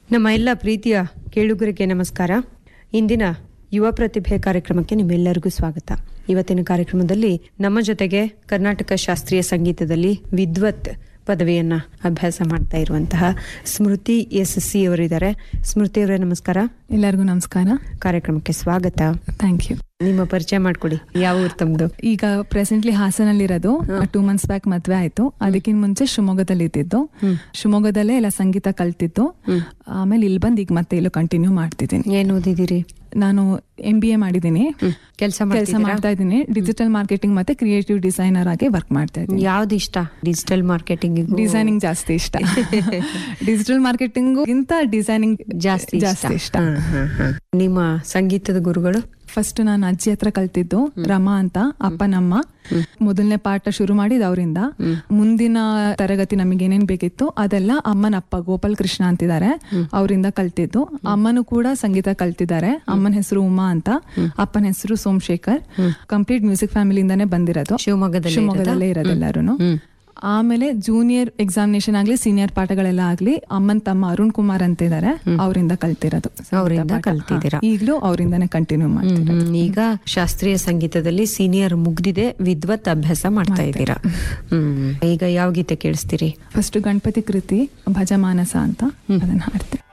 ನಮ್ಮ ಎಲ್ಲ ಪ್ರೀತಿಯ ಕೇಳುಗರಿಗೆ ನಮಸ್ಕಾರ ಇಂದಿನ ಯುವ ಪ್ರತಿಭೆ ಕಾರ್ಯಕ್ರಮಕ್ಕೆ ನಿಮ್ಮೆಲ್ಲರಿಗೂ ಸ್ವಾಗತ ಇವತ್ತಿನ ಕಾರ್ಯಕ್ರಮದಲ್ಲಿ ನಮ್ಮ ಜೊತೆಗೆ ಕರ್ನಾಟಕ ಶಾಸ್ತ್ರೀಯ ಸಂಗೀತದಲ್ಲಿ ವಿದ್ವತ್ ಪದವಿಯನ್ನ ಅಭ್ಯಾಸ ಮಾಡ್ತಾ ಇರುವಂತಹ ಸ್ಮೃತಿ ಎಸ್ ಸಿ ಅವರಿದ್ದಾರೆ ಸ್ಮೃತಿ ಅವರೇ ನಮಸ್ಕಾರ ಎಲ್ಲರಿಗೂ ನಮಸ್ಕಾರ ಕಾರ್ಯಕ್ರಮಕ್ಕೆ ಸ್ವಾಗತ ಥ್ಯಾಂಕ್ ಯು ನಿಮ್ಮ ಪರಿಚಯ ಮಾಡ್ಕೊಡಿ ಯಾವ ಊರು ತಮ್ದು ಈಗ ಪ್ರೆಸೆಂಟ್ಲಿ ಹಾಸನಲ್ಲಿರೋದು ಟೂ ಮಂತ್ಸ್ ಬ್ಯಾಕ್ ಮದ್ವೆ ಆಯ್ತು ಅದಕ್ಕಿಂತ ಮುಂಚೆ ಶಿವಮೊಗ್ಗದಲ್ಲಿ ಇದ್ದಿದ್ದು ಶಿವಮೊಗ್ಗದಲ್ಲೇ ಎಲ್ಲ ಸಂಗೀತ ಕಲ್ತಿದ್ದು ಆಮೇಲೆ ಇಲ್ಲಿ ಬಂದು ಈಗ ಮತ್ತೆ ಇಲ್ಲೂ ಕಂಟಿನ್ಯೂ ಮಾಡ್ತಿದ್ದೀನಿ ಏನ್ ಓದಿದಿರಿ ನಾನು ಎಂ ಬಿ ಎ ಮಾಡಿದ್ದೀನಿ ಕೆಲಸ ಕೆಲಸ ಮಾಡ್ತಾ ಇದ್ದೀನಿ ಡಿಜಿಟಲ್ ಮಾರ್ಕೆಟಿಂಗ್ ಮತ್ತೆ ಕ್ರಿಯೇಟಿವ್ ಡಿಸೈನರ್ ಆಗಿ ವರ್ಕ್ ಮಾಡ್ತಾ ಇದ್ದೀನಿ ಯಾವ್ದು ಇಷ್ಟ ಡಿಜಿಟಲ್ ಮಾರ್ಕೆಟಿಂಗ್ ಡಿಸೈನಿಂಗ್ ಜಾಸ್ತಿ ಇಷ್ಟ ಡಿಜಿಟಲ್ ಮಾರ್ಕೆಟಿಂಗ್ ಗಿಂತ ಡಿಸೈನಿಂಗ್ ಜಾಸ್ತಿ ಜಾಸ್ತಿ ಇಷ್ಟ ಹಾ, ಹಾ, ಹಾ. ನಿಮ್ಮ ಸಂಗೀತದ ಗುರುಗಳು ಫಸ್ಟ್ ನಾನು ಅಜ್ಜಿ ಹತ್ರ ಕಲ್ತಿದ್ದು ರಮಾ ಅಂತ ಅಪ್ಪನಮ್ಮ ಮೊದಲನೇ ಪಾಠ ಶುರು ಮಾಡಿದ್ ಅವರಿಂದ ಮುಂದಿನ ತರಗತಿ ನಮಗೆ ಏನೇನ್ ಬೇಕಿತ್ತು ಅದೆಲ್ಲ ಅಮ್ಮನ ಅಪ್ಪ ಗೋಪಾಲ್ ಕೃಷ್ಣ ಅಂತಿದ್ದಾರೆ ಅವರಿಂದ ಕಲ್ತಿದ್ದು ಅಮ್ಮನು ಕೂಡ ಸಂಗೀತ ಕಲ್ತಿದ್ದಾರೆ ಅಮ್ಮನ ಹೆಸರು ಉಮಾ ಅಂತ ಅಪ್ಪನ ಹೆಸರು ಸೋಮಶೇಖರ್ ಕಂಪ್ಲೀಟ್ ಮ್ಯೂಸಿಕ್ ಫ್ಯಾಮಿಲಿಯಿಂದಾನೇ ಬಂದಿರೋದು ಶಿವಮೊಗ್ಗದಲ್ಲಿ ಶಿವಮೊಗ್ಗದಲ್ಲೇ ಇರೋದು ಎಲ್ಲರೂ ಆಮೇಲೆ ಜೂನಿಯರ್ ಎಕ್ಸಾಮಿನೇಷನ್ ಆಗ್ಲಿ ಸೀನಿಯರ್ ಪಾಠಗಳೆಲ್ಲ ಆಗ್ಲಿ ಅಮ್ಮನ್ ತಮ್ಮ ಅರುಣ್ ಕುಮಾರ್ ಅಂತ ಇದ್ದಾರೆ ಅವರಿಂದ ಕಲ್ತಿರೋದು ಅವರಿಂದ ಕಲ್ತಿದ್ದೀರಾ ಈಗಲೂ ಅವರಿಂದಾನೇ ಕಂಟಿನ್ಯೂ ಮಾಡ್ತೀನಿ ಹ್ಮ್, ಈಗ ಶಾಸ್ತ್ರೀಯ ಸಂಗೀತದಲ್ಲಿ ಸೀನಿಯರ್ ಮುಗ್ದಿದೆ ವಿದ್ವತ್ ಅಭ್ಯಾಸ ಮಾಡ್ತಾ ಇದ್ದೀರಾ ಹ್ಮ್ ಈಗ ಯಾವ ಗೀತೆ ಕೇಳಿಸ್ತೀರಿ ಫಸ್ಟ್ ಗಣಪತಿ ಕೃತಿ ಭಜಮಾನಸ ಅಂತ ಅದನ್ನ ಹಾಡ್ತೀನಿ